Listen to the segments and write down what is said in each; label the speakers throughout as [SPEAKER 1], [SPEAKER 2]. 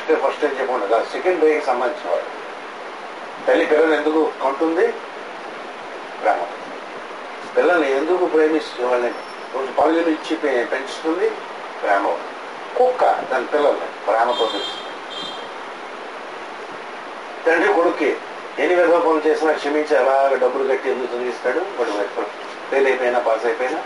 [SPEAKER 1] Character first అని చెప్పకుండా second రేకి సంబంధించిన వాడు తల్లి పిల్లలు ఎందుకు కొంటుంది ప్రేమ పిల్లల్ని ఎందుకు ప్రేమిస్తుంది వాళ్ళని కొంచెం పళ్ళు ఇచ్చి పె- పెంచుతుంది ప్రేమ కుక్క దాని పిల్లల్ని ప్రేమతో పెంచుతుంది తండ్రి కొడుక్కి ఎన్ని విధవ పనులు చేసినా క్షమించి అలాగ డబ్బులు కట్టి ఎందుకు చదివిస్తాడు వాడు ఫెయిల్ అయిపోయినా పాస్ అయిపోయినా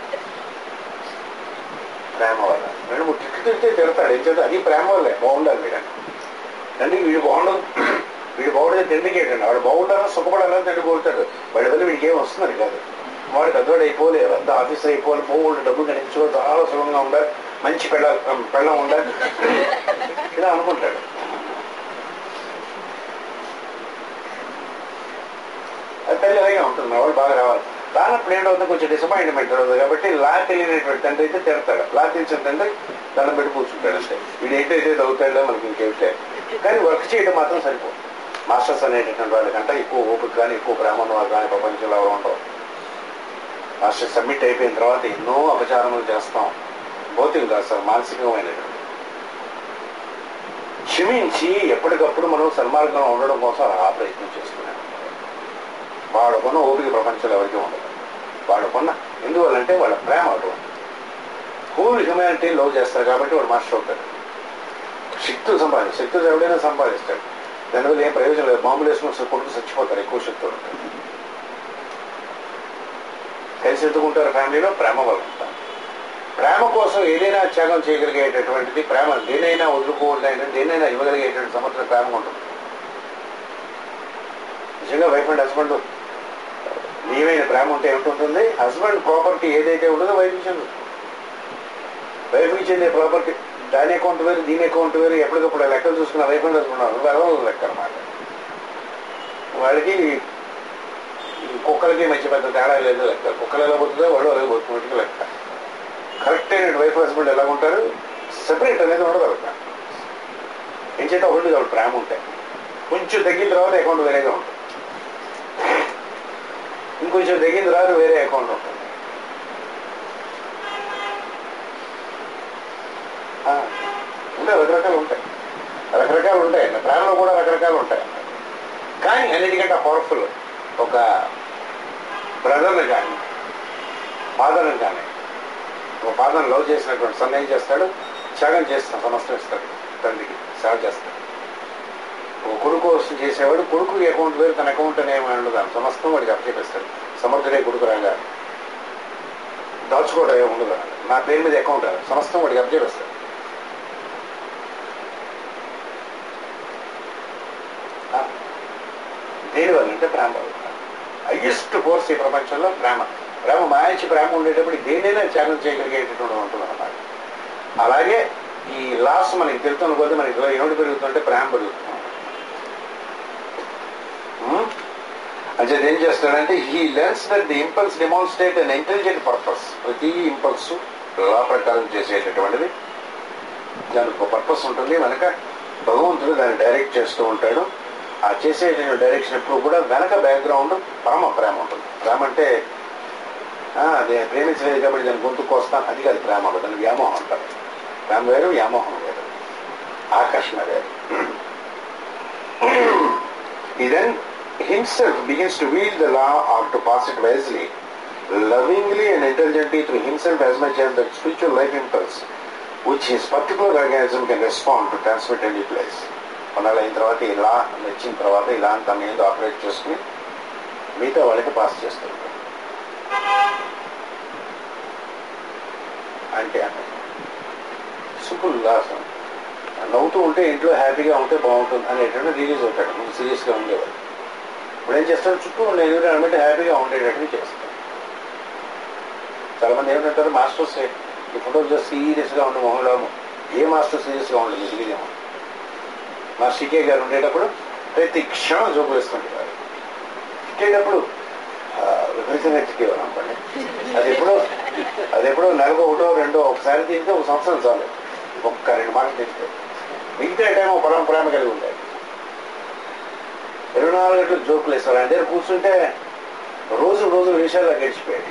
[SPEAKER 1] ప్రేమ వల్ల రెండు మూడు తిట్టు తిడితే తిడతాడు ఏం చేద్దాం అది ప్రేమ వల్లే బాగుండాలి వీడని తండ్రి వీడు బాగుండదు వీడు బాగుండదు తండ్రికి ఏంటండి వాడు బాగుండాలని సుఖపడాలని తండ్రి కోరుతాడు వాడి వల్ల వీడికి ఏం వస్తున్నది కాదు వాడు పెద్దవాడు అయిపోలే పెద్ద ఆఫీసర్ అయిపోవాలి పోవాలి డబ్బు కనిపించుకో చాలా సులభంగా ఉండాలి మంచి పెళ్ళ పెళ్ళం ఉండాలి ఇలా అనుకుంటాడు అది తల్లి అలాగే ఉంటుంది మా వాడు బాగా రావాలి రానప్పుడు ఏంటవుతుంది కొంచెం డిసప్పాయింట్మెంట్ అవుతుంది కాబట్టి లా తెలియనటువంటి తండ్రి అయితే తిడతాడు లా తెలిసిన తండ్రి దండం పెట్టి కూర్చుంటాడు అంతే వీడు ఏంటైతే చదువుతాడో మనకి ఇంకేమిటే కానీ వర్క్ చేయడం మాత్రం సరిపోదు మాస్టర్స్ అనేటటువంటి వాళ్ళకంటే ఎక్కువ ఓపిక కానీ ఎక్కువ ప్రేమ ఉన్న వాళ్ళు కానీ ప్రపంచంలో ఎవరు ఉండవు మాస్టర్ సబ్మిట్ అయిపోయిన తర్వాత ఎన్నో అపచారములు చేస్తాం భౌతికం కాదు సార్ మానసికమైనటువంటి క్షమించి ఎప్పటికప్పుడు మనం సన్మార్గంలో ఉండడం కోసం ఆ ప్రయత్నం చేస్తున్నాం వాడుకున్న ఓపిక ప్రపంచంలో ఎవరికి ఉండదు వాడుకున్న ఎందువల్లంటే వాళ్ళ ప్రేమ అటువంటి హోల్ హ్యుమానిటీ లవ్ చేస్తారు కాబట్టి వాడు మాస్టర్ అవుతాడు శక్తులు సంపాదించి శక్తులు ఎవడైనా సంపాదిస్తాడు దానివల్ల ఏం ప్రయోజనం లేదు మామూలు వేసుకుని కొడుకు చచ్చిపోతారు ఎక్కువ శక్తులు ఉంటారు కలిసి ఎందుకుంటారు ఫ్యామిలీలో ప్రేమ వల్ల ఉంటారు ప్రేమ కోసం ఏదైనా త్యాగం చేయగలిగేటటువంటిది ప్రేమ దేనైనా వదులుకోవడం దేనైనా ఇవ్వగలిగేటువంటి సమర్థన ప్రేమ ఉంటుంది నిజంగా వైఫ్ అండ్ హస్బెండ్ నీవైన ప్రేమ ఉంటే ఏమిటి హస్బెండ్ ప్రాపర్టీ ఏదైతే ఉంటుందో వైఫ్కి చెందుతుంది వైఫ్కి చెందే ప్రాపర్టీ దాని అకౌంట్ వేరు దీని అకౌంట్ వేరు ఎప్పటికప్పుడు ఆ లెక్కలు చూసుకున్న వైఫ్ అండ్ హస్బెండ్ వెలవల లెక్క అనమాట వాడికి ఈ కుక్కలకి మంచి పెద్ద తేడా లేదు లెక్క కుక్కలు ఎలా పోతుందో వాడు అలాగే పోతున్నట్టుగా లెక్క కరెక్ట్ అయిన వైఫ్ హస్బెండ్ ఎలా ఉంటారు సెపరేట్ అనేది ఉండదు లెక్క ఏం చేత ఒకటి కాబట్టి ప్రేమ ఉంటాయి కొంచెం తగ్గిన తర్వాత అకౌంట్ వేరేగా ఉంటుంది ఇంకొంచెం తగ్గిన తర్వాత వేరే అకౌంట్ ఉంటుంది ఆ, ఉంటాయి రకరకాలు ఉంటాయి రకరకాలు ఉంటాయి ప్రేమలో కూడా రకరకాలు ఉంటాయి కానీ అన్నిటికంటే పవర్ఫుల్ ఒక బ్రదర్ని కానీ ఫాదర్ని కానీ ఒక ఫాదర్ని లవ్ చేసినటువంటి సన్ ఏం చేస్తాడు త్యాగం చేస్తాడు సమస్తం ఇస్తాడు తండ్రికి సేవ చేస్తాడు ఒక కొడుకు కోసం చేసేవాడు కొడుకు అకౌంట్ వేరు తన అకౌంట్ అనే ఉండదు సమస్తం వాడికి అప్పచెప్పేస్తాడు సమర్థుడే కొడుకు రాగా దాచుకోవడం ఏమి ఉండదు నా పేరు మీద అకౌంట్ సమస్తం వాడికి అప్పచెప్పేస్తాడు ఆ, దేనివల్ల అంటే ప్రేమ హయ్యెస్ట్ ఫోర్స్ ఈ ప్రపంచంలో ప్రేమ ప్రేమ మాయించి ప్రేమ ఉండేటప్పుడు దేనైనా త్యాగం చేయగలిగేటటువంటి ఉంటుంది అన్నమాట అలాగే ఈ లాస్ మనకి తెలుతున్న కొద్దీ మనకి ఏమిటి పెరుగుతుంటే ప్రేమ పెరుగుతుంది Hmm? అంటే ఏం చేస్తాడంటే he learns that the impulse demonstrate an intelligent purpose ప్రతి ఇంపల్స్ లా ప్రకారం చేసేటటువంటిది దానికి ఒక పర్పస్ ఉంటుంది వెనక భగవంతుడు దాన్ని డైరెక్ట్ చేస్తూ ఉంటాడు ఆ చేసే డైరెక్షన్ ఎప్పుడు కూడా వెనక బ్యాక్గ్రౌండ్ పరమ ప్రేమ ఉంటుంది ప్రేమ అంటే ఆ, అదే ప్రేమించలేదు కాబట్టి దాని గొంతుకు వస్తాను అది కాదు ప్రేమ అంటే దాన్ని వ్యామోహం అంటారు ప్రేమ వేరు వ్యామోహం వేరు ఆకర్షణ వేరు He then himself begins to wield the law or to pass it wisely, lovingly and intelligently through himself as much as the spiritual life impulse, which his particular organism can respond to transmit any place. కొన్నాళ్ళు అయిన తర్వాత ఈ లా నచ్చిన తర్వాత ఈ లా తన ఏదో operate చేసుకుని మిగతా వాళ్ళకి పాస్ చేస్తుంది అంటే సింపుల్ లాస్ నవ్వుతూ ఉంటే ఇంట్లో హ్యాపీగా ఉంటే బాగుంటుంది అనేటువంటి రిలీజ్ అవుతాడు ముందు సీరియస్గా ఉండేవాడు ఇప్పుడు ఏం చేస్తాడు చుట్టూ ఉండే ఎన్విరాన్మెంట్ హ్యాపీగా ఉండేటట్టు చేస్తాడు చాలా మంది ఏమంటారు మాస్టర్స్ ఈ ఫోటోలో సీరియస్గా ఉండే మొహంలో ఏ మాస్టర్ సీరియస్గా ఉండదు మీకు తెలియదేమో మా సికే గారు ఉండేటప్పుడు ప్రతి క్షణం జోకులు వేస్తుండేవారు తిట్టేటప్పుడు ఆ, విపరీతంగా తిట్టేవారు అనుకోండి అది ఎప్పుడో అది ఎప్పుడో నెలకు ఒకటో రెండో ఒకసారి తింటే ఒక సంవత్సరం చాలు ఒక్క రెండు మాటలు తింటే మిగతా టైం ఒక పరం ప్రేమ కలిగి ఉంటాయి ఇరవై నాలుగు గంటలు జోకులు వేస్తారు ఆయన దగ్గర కూర్చుంటే రోజు రోజు నిమిషాల్లో గడిచిపోయాడు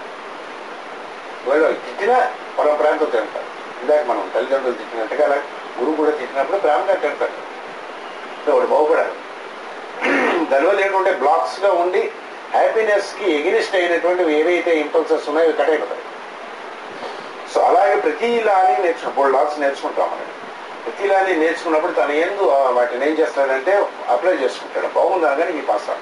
[SPEAKER 1] వాళ్ళు తిట్టినా పరం ప్రేమతో తింటారు ఇందాక మనం తల్లిదండ్రులు తిట్టినట్టుగా అలా గురువు కూడా తిట్టినప్పుడు ప్రేమగా తిడతాడు సో వాడు బాగుపడాలి దానివల్ల ఏంటంటే బ్లాక్స్గా ఉండి హ్యాపీనెస్కి ఎగినిస్ట్ అయినటువంటివి ఏవైతే ఇంపల్సెస్ ఉన్నాయో అవి కట్ అయిపోతాయి సో అలాగే ప్రతి లాని నేర్చుకున్న ఫోర్ లాస్ నేర్చుకుంటాం మనం ప్రతి లాని నేర్చుకున్నప్పుడు తను ఎందు ఆ వాటిని ఏం చేస్తాడంటే అప్లై చేసుకుంటాడు బాగుందా కానీ he pass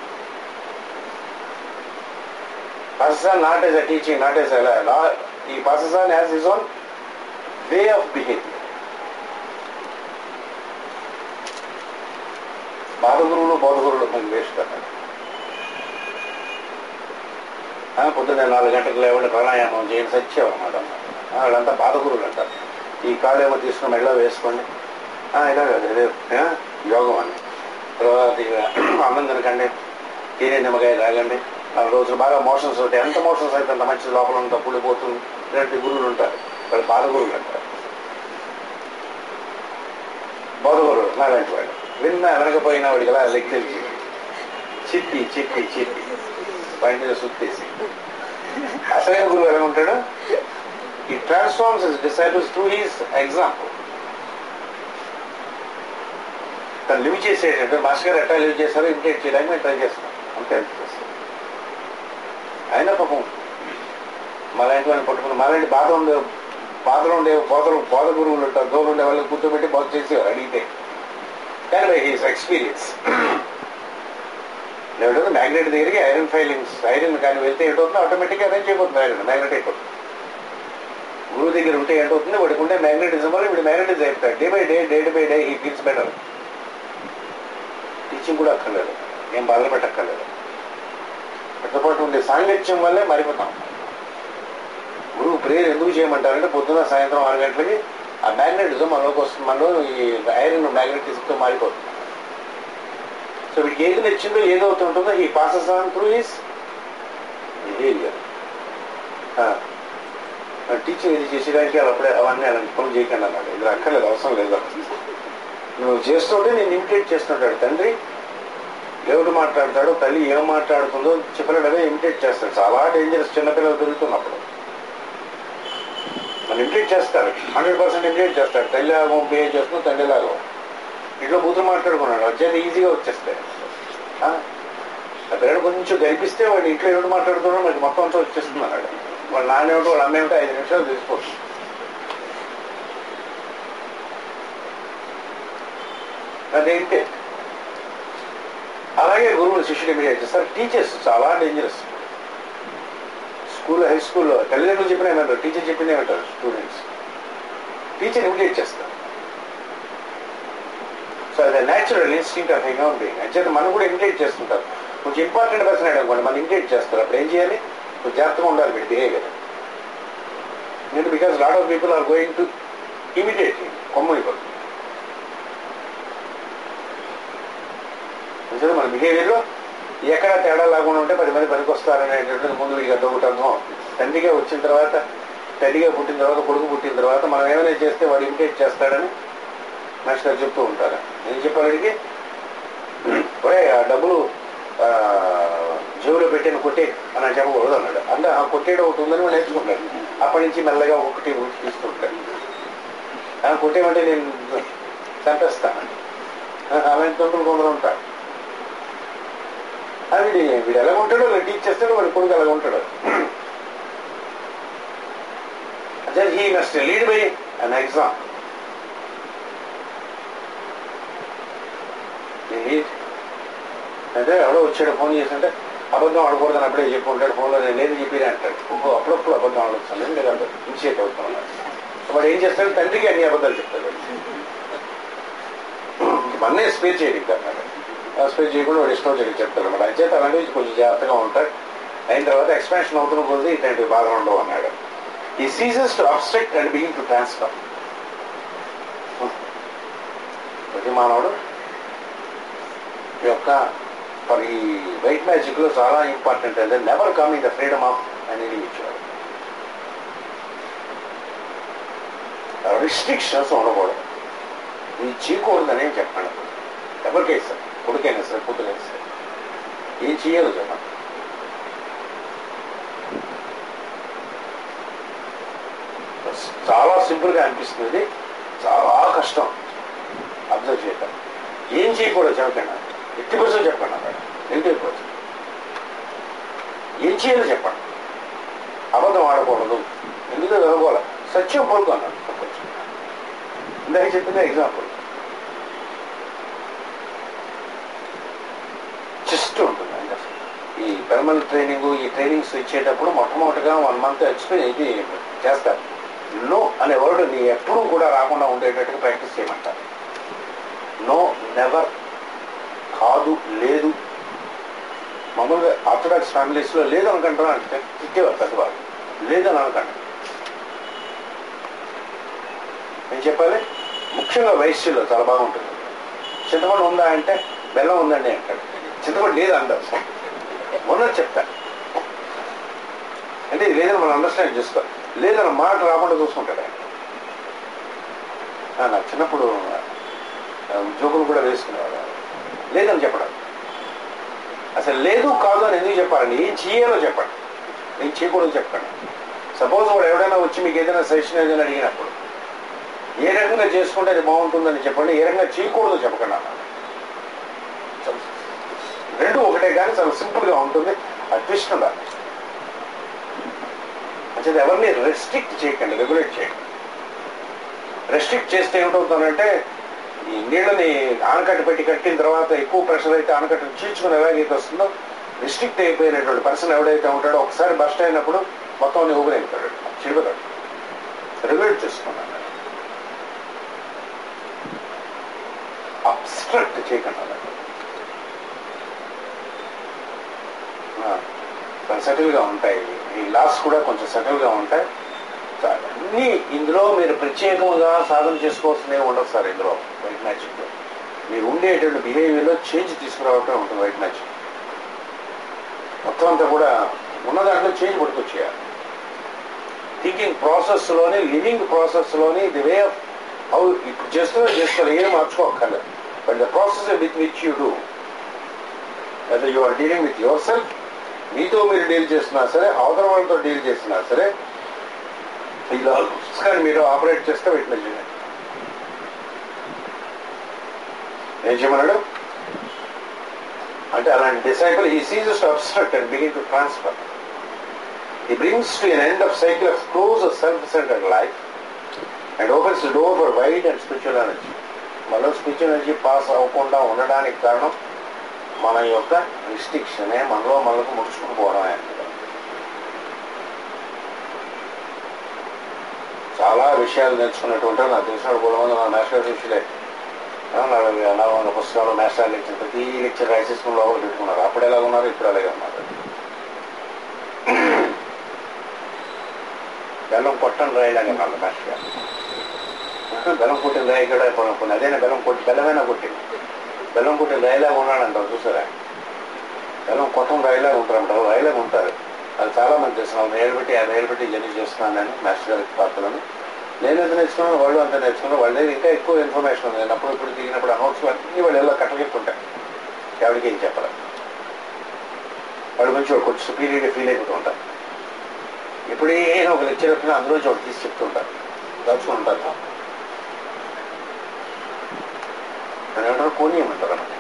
[SPEAKER 1] Pakistan not as a teaching not as law he Pakistan has his own way of behaviour బాధగురువులు బోధగురువులు మనకి వేస్ట్ అన్నాడు ఆ, పొద్దున్నే నాలుగు గంటలకు లేవండి ప్రాణాయామం చేయండి సత్యం అన్నమాట వాళ్ళంతా బాధగురువులు అంటారు ఈ కాళ్ళేమో తీసుకుని మెడలో వేసుకోండి ఆ, ఇలా కాదు ఇదే ఆ, యోగం అని తర్వాత ఇక అన్నం తినకండి తినే నిమ్మకాయ తాగండి ఆ రోజు బాగా మోషన్స్ ఉంటాయి ఎంత మోషన్స్ అయితే అంత మంచి లోపల అంతా పుడిపోతుంది ఇలాంటి గురువులు ఉంటారు వాళ్ళు బాధగురువులు అంటారు బోధగురువులు నాలాంటి వాళ్ళు విన్నా వెనకపోయినా వాడికి అలా లెక్క తెలిసి చిప్పి చిప్పి చిప్పి వాడి మీద సుత్తేసి అసలైన గురువు ఎలా ఉంటాడు he transforms his disciples through his example తను లివ్ చేసేటట్టు మాస్టర్ గారు ఎట్లా లివ్ చేస్తారో ఇమిటేట్ చేయడానికి మేము ట్రై చేస్తాం అంతే అనిపిస్తుంది అయినా పాపం మాలాంటి వాళ్ళని పట్టుకుని మాలాంటి బాధ ఉండే బాధలు ఉండే బోధలు బోధ గురువులు ఉంటారు దూరం ఉండే వాళ్ళని కూర్చోబెట్టి బాగు చేసేవారు అడిగితే కానీ బై హీస్ ఎక్స్పీరియన్స్ లేదంటే మ్యాగ్నెట్ దగ్గరికి ఐరన్ ఫైలింగ్స్ ఐరన్ కానీ వెళ్తే ఏంటవుతుందో ఆటోమేటిక్గా అరేంజ్ అయిపోతుంది ఐరన్ మ్యాగ్నెట్ అయిపోతుంది గురువు దగ్గర ఉంటే ఏంటవుతుంది వాడికి ఉంటే మ్యాగ్నెటిజం వల్ల వీడు మ్యాగ్నెటిజ్ అయిపోతాడు day by day day by day he feels better teaching కూడా అక్కర్లేదు ఏం బాధలు పెట్టక్కర్లేదు పెద్దపాటు ఉండే సాంగత్యం వల్లే మారిపోతాం గురువు ప్రేయర్ ఎందుకు చేయమంటారంటే పొద్దున సాయంత్రం ఆరు గంటలకి ఆ మ్యాగ్నెటిజం మనలోకి వస్తుంది మనలో ఈ ఐరన్ మ్యాగ్నెటిజంతో మారిపోతుంది సో వీడికి ఏది నచ్చిందో ఏదవుతుంటుందో he passes on through his behaviour teaching ఇది చేసేదానికి అలా అప్పుడే అవన్నీ అలాంటి పనులు చేయకండి అన్నాడు ఇది అక్కర్లేదు అవసరం లేదు నువ్వు చేస్తుంటే నేను ఇమిటేట్ చేస్తుంటాడు తండ్రి దేవుడు మాట్లాడతాడు తల్లి ఏం మాట్లాడుతుందో చెప్పలేడగా ఇమిటేట్ చేస్తాడు చాలా డేంజరస్ చిన్నపిల్లలు పెరుగుతున్నప్పుడు మనం ఇమిటేట్ చేస్తారు హండ్రెడ్ పర్సెంట్ ఇమిటేట్ చేస్తాడు తల్లి లాగం బిహేవ్ చేస్తున్నాం తండ్రి లాగం ఇంట్లో బూతులు మాట్లాడుకున్నాడు అర్జెంట్ ఈజీగా వచ్చేస్తాయి ఆ? ఆ పిల్లడు కొంచెం గరిపిస్తే వాడు ఇంట్లో ఏమిటి మాట్లాడుతున్నాడో మనకి మొత్తం అంతా వచ్చేస్తుంది అన్నాడు వాళ్ళ నాన్న ఏమిటో వాళ్ళ అమ్మ ఏమిటో ఐదు నిమిషాలు తెలిసిపోతుంది అదేంటే అలాగే గురువులు శిష్యుడు ఇమిడియట్ చేస్తారు టీచర్స్ చాలా డేంజరస్ స్కూల్ హై స్కూల్లో తల్లిదండ్రులు చెప్పిన ఏమంటారు టీచర్ చెప్పింది ఏమంటారు స్టూడెంట్స్ టీచర్ ఇమిడియట్ చేస్తారు సో అది natural instinct of human being అంచేత మనం కూడా ఇమిటేట్ చేస్తుంటారు కొంచెం ఇంపార్టెంట్ పర్సన్ అనుకోండి మనం ఇమిటేట్ చేస్తారు అప్పుడు ఏం చేయాలి కొంచెం జాగ్రత్తగా ఉండాలి వీడి బిహేవియర్ ఎందుకంటే because lot of people are going to imitate కొమ్మైపోతుంది అంచేత మన బిహేవియర్లో ఎక్కడ తేడా లేకుండా ఉంటే పది మంది పనికి వస్తారనేటువంటిది ముందు వీడికి అర్థం ఒకటి అర్థం అవుతుంది. తండ్రిగా వచ్చిన తర్వాత తల్లిగా పుట్టిన తర్వాత కొడుకు పుట్టిన తర్వాత మనం ఏమైనా చేస్తే వాడు ఇమిటేట్ చేస్తాడని మాస్టర్ చెప్తూ ఉంటారు నేను చెప్పాడికి ఒరే ఆ డబ్బులు ఆ, జేబులో పెట్టిన కొట్టే అని చెప్పకూడదు అన్నాడు అంటే ఆ కొట్టేయడం ఒకటి ఉందని వాడు నేర్చుకుంటాడు అప్పటి నుంచి మెల్లగా ఒకటి ఒకటి తీసుకుంటాడు ఆ కొట్టేమంటే నేను చంపేస్తాను ఆమె తొంటలు కొందరు ఉంటాడు ఆ వీడి వీడు ఎలా ఉంటాడో టీచ్ చేస్తాడు వాడి కొడుకు ఎలా ఉంటాడు అదే he must lead by an example అంటే ఎవడో వచ్చాడు ఫోన్ చేస్తుంటే అబద్ధం ఆడకూడదని అప్పుడే చెప్పి ఉంటాడు ఫోన్లో నేను లేదు చెప్పి అంటాడు ఇంకో అప్పుడప్పుడు అబద్ధం ఆడొచ్చాను నేను లేదు అంటాడు ఇనిషియేట్ అవుతున్నాను వాడు ఏం చేస్తాడు తండ్రికి అన్ని అబద్ధాలు చెప్తాడు మన్నే స్పేర్ చేయడం అన్నాడు ఆ స్పేర్ చేయకుండా వాడు ఇష్టం చేయడం చెప్తాడు మరి అంచేత అలాంటివి కొంచెం జాగ్రత్తగా ఉంటాడు అయిన తర్వాత ఎక్స్పాన్షన్ అవుతున్న కొద్ది ఇట్లాంటివి బాధ ఉండవు అన్నాడు ఈ సీజన్స్ to obstruct and begin to transfer ప్రతి మానవుడు ఈ యొక్క మరి ఈ వైట్ మ్యాజిక్ లో చాలా ఇంపార్టెంట్ అంటే never come in the freedom of an individual restrictions ఉండకూడదు ఇది చేయకూడదని చెప్పండి ఎవరికైనా సరే కొడుకైనా సరే కూతురైనా సరే ఏం చేయాలో చెప్పండి చాలా సింపుల్ గా అనిపిస్తుంది చాలా కష్టం అబ్జర్వ్ చేయటం ఏం చేయకూడదు చెప్పకండి ఎట్టి పర్సెంట్ చెప్పండి అక్కడ నెగిటివ్ పర్సెంట్ ఏం చేయాలో చెప్పండి అబద్ధం ఆడకూడదు ఎందుకు వెళ్ళకూడదు సత్యం పలుకున్నాడు ఇందాక చెప్పిందే ఎగ్జాంపుల్ జస్ట్ ఉంటుంది అండి అసలు. ఈ థర్మల్ ట్రైనింగ్ ఈ ట్రైనింగ్స్ ఇచ్చేటప్పుడు మొట్టమొదటిగా వన్ మంత్ ఎక్స్పీరియన్స్ ఇది చేస్తారు నో అనే వర్డ్ నీ ఎప్పుడూ కూడా రాకుండా ఉండేటట్టుగా ప్రాక్టీస్ చేయమంటారు నో నెవర్ కాదు లేదు మామూలుగా ఆర్థడాక్స్ ఫ్యామిలీస్లో లేదనుకుంటారా అంటే తిట్టేవారు పెద్దవాళ్ళు లేదని అనకండి నేను చెప్పాలి ముఖ్యంగా వయస్సులో చాలా బాగుంటుంది చింతపండు ఉందా అంటే బెల్లం ఉందండి అంటాడు చింతపండు లేదు అందరు ఉన్నది చెప్తాను అంటే ఇది లేదని మనం అండర్స్టాండ్ చేసుకోవాలి లేదన్న మాట రాకుండా చూసుకుంటాడు ఆయన ఆ, నాకు చిన్నప్పుడు ఆ, జోకులు కూడా వేసుకునేవాడు లేదని చెప్పడం అసలు లేదు కాదు అని ఎందుకు చెప్పాలండి ఏం చేయాలో చెప్పండి ఏం చేయకూడదు చెప్పండి సపోజ్ వాడు ఎవడైనా వచ్చి మీకు ఏదైనా సజెషన్ ఏదైనా అడిగినప్పుడు ఏ రకంగా చేసుకుంటే అది బాగుంటుందని చెప్పండి ఏ రకంగా చేయకూడదు చెప్పకండి అన్నాడు రెండు ఒకటే కానీ చాలా సింపుల్గా ఉంటుంది ఆ ట్విస్ట్ ఉండాలి అంటే ఎవరిని రెస్ట్రిక్ట్ చేయకండి రెగ్యులేట్ చేయండి రెస్ట్రిక్ట్ చేస్తే ఏమిటవుతుందంటే ఈ నీళ్ళని ఆనకట్ట పెట్టి కట్టిన తర్వాత ఎక్కువ ప్రెషర్ అయితే ఆనకట్ట చీల్చుకుని ఎలాగైతే వస్తుందో రిస్ట్రిక్ట్ అయిపోయినటువంటి పర్సన్ ఎవడైతే ఉంటాడో ఒకసారి బస్ట్ అయినప్పుడు మొత్తం అన్ని ఊపిరైపోతాడు చిడిపోతాడు రెగ్యులేట్ చేసుకున్నాడు అబ్స్ట్రక్ట్ చేయకుండా సెటిల్గా ఉంటాయి ఈ లాస్ కూడా కొంచెం సెటిల్గా ఉంటాయి అన్నీ ఇందులో మీరు ప్రత్యేకంగా సాధన చేసుకోవాల్సినవి ఉండదు సార్ ఇందులో వైట్ మ్యాజిక్లో మీరు ఉండేటువంటి బిహేవియర్లో చేంజ్ తీసుకురావటం ఉంటుంది వైట్ మ్యాజిక్ మొత్తం అంతా కూడా ఉన్న దాంట్లో చేంజ్ పట్టుకొచ్చేయాలి థింకింగ్ ప్రాసెస్లోని లివింగ్ ప్రాసెస్లోని ది వే ఆఫ్ హౌ ఇప్పుడు చేస్తున్నా చేస్తున్నా ఏం మార్చుకోక్కర్లేదు but the process with which you do లేదా you are dealing with yourself మీతో మీరు డీల్ చేస్తున్నా సరే అవతల వాళ్ళతో డీల్ చేస్తున్నా సరే ఇలా కానీ మీరు ఆపరేట్ చేస్తే వెయిట్ మెజర్మెంట్ ఏం చేయమన్నాడు అంటే అలాంటి disciple he ceases to obstruct and begin to transfer he brings to an end of cycle of close self centred life and opens door for wide and spiritual energy మనలో spiritual energy pass అవ్వకుండా ఉండడానికి కారణం మన యొక్క రిస్ట్రిక్షనే మనలో మనకు ముడుచుకుని పోవడమే చాలా విషయాలు నేర్చుకున్నటువంటి నాకు తెలిసిన మూడు మంది నా మాస్టర్ శిష్యులే ఆ, నలభై నలభై వందల పుస్తకాలు మాస్టర్ లెక్చర్ ప్రతి లెక్చర్ రాసేసుకుని లోపల పెట్టుకున్నారు అప్పుడు ఎలా ఉన్నారు ఇప్పుడు అలాగే ఉన్నారు బెల్లం కొట్టని రాయలాగా అన్నారు మాస్టర్ గారు ఆ, బెల్లం కొట్టిన రాయి కూడా ఇప్పుడు కొన్ని అదేనా బెల్లం కొట్టి బెల్లమైనా కొట్టింది బెల్లం కొట్టిన రాయిలాగా ఉన్నాడంటారు చూసారా బెల్లం కొట్టం రాయిలాగా ఉంటారంటారు రాయిలాగా ఉంటారు అది చాలా మంది చేస్తున్నాను వేలు పెట్టి యాభై వేలు పెట్టి జర్నీ చేస్తున్నాను నేను మాస్టర్ గారి పాత్రలను నేను ఎంత నేర్చుకున్నాను వాళ్ళు అంత నేర్చుకున్నాను వాళ్ళ దగ్గర ఇంకా ఎక్కువ ఇన్ఫర్మేషన్ ఉంది నేను అప్పుడు ఇప్పుడు దిగినప్పుడు అనౌన్స్ అన్నీ వాళ్ళు ఎలా కట్టగెత్తుంటాయి ఎవరికి ఏం చెప్పరు వాళ్ళు మంచి వాళ్ళు కొంచెం సుపీరియర్గా ఫీల్ అయిపోతూ ఉంటారు ఇప్పుడు ఏదో ఒక లెక్చర్ వచ్చినా అందులో ఒకటి తీసి చెప్తుంటారు దాచుకుంటారు అని ఏమంటారు కోనియమంటారు అన్నమాట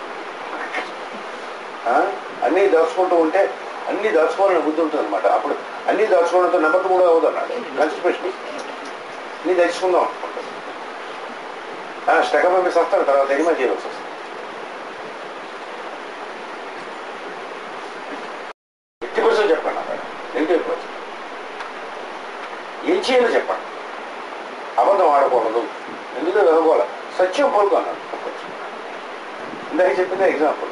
[SPEAKER 1] ఆ? అన్నీ దాచుకుంటూ ఉంటే అన్నీ దాచుకోవాలని బుద్ధి ఉంటుంది అనమాట అప్పుడు అన్నీ దాచుకోవడంతో నెంబర్ మూడు అవుతుంది అన్నాడు కాన్స్టిపేషన్ అన్నీ తెచ్చుకుందాం అనుకుంటాడు స్టెకప్ పంపిస్తే వస్తాడు తర్వాత ఎనిమా చేయవలసి వస్తుంది ఎట్టి పర్సెంట్ చెప్పండి అక్కడ నెగిటివ్ పర్సెంట్ ఏం చేయాలో చెప్పండి అబద్ధం ఆడకూడదు ఎందుకు వెళ్ళకూడదు సత్యం పలుకున్నాడు ఇందాక చెప్పిందే ఎగ్జాంపుల్